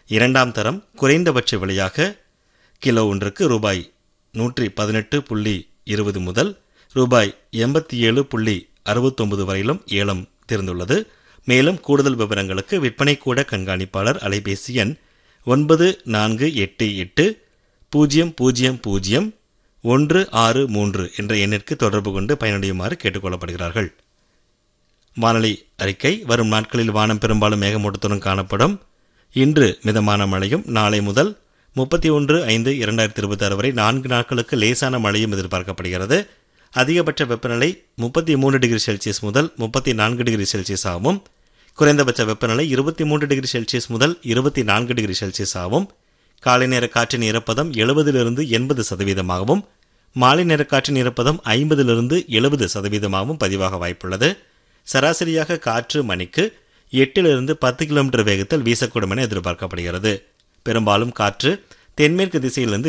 இரண்டாம் தரம் குறைந்தபட்ச விலையாக கிலோ ஒன்றுக்கு ரூபாய் நூற்றி பதினெட்டு புள்ளி இருபது முதல் ரூபாய் எண்பத்தி ஏழு புள்ளி அறுபத்தொன்பது வரையிலும் ஏலம் திறந்துள்ளது மேலும் கூடுதல் விவரங்களுக்கு விற்பனை கூட கண்காணிப்பாளர் அலைபேசி எண் ஒன்பது நான்கு எட்டு எட்டு பூஜ்ஜியம் பூஜ்ஜியம் பூஜ்ஜியம் ஒன்று ஆறு மூன்று என்ற எண்ணிற்கு தொடர்பு கொண்டு பயனடையுமாறு கேட்டுக்கொள்ளப்படுகிறார்கள் வானொலி அறிக்கை வரும் நாட்களில் வானம் பெரும்பாலும் மேகமூட்டத்துடன் காணப்படும் இன்று மிதமான மழையும் நாளை முதல் முப்பத்தி ஒன்று ஐந்து இரண்டாயிரத்தி இருபத்தி ஆறு வரை நான்கு நாட்களுக்கு லேசான மழையும் எதிர்பார்க்கப்படுகிறது அதிகபட்ச வெப்பநிலை முப்பத்தி மூன்று டிகிரி செல்சியஸ் முதல் முப்பத்தி நான்கு டிகிரி செல்சியஸ் ஆகும் குறைந்தபட்ச வெப்பநிலை இருபத்தி மூன்று டிகிரி செல்சியஸ் முதல் இருபத்தி நான்கு டிகிரி செல்சியஸ் ஆகும் காலை நேர காற்றின் ஈரப்பதம் எழுபதிலிருந்து எண்பது சதவீதமாகவும் மாலை நேர காற்றின் ஈரப்பதம் ஐம்பதிலிருந்து எழுபது சதவீதமாகவும் பதிவாக வாய்ப்புள்ளது சராசரியாக காற்று மணிக்கு எட்டிலிருந்து பத்து கிலோமீட்டர் வேகத்தில் வீசக்கூடும் என எதிர்பார்க்கப்படுகிறது பெரும்பாலும் காற்று தென்மேற்கு திசையிலிருந்து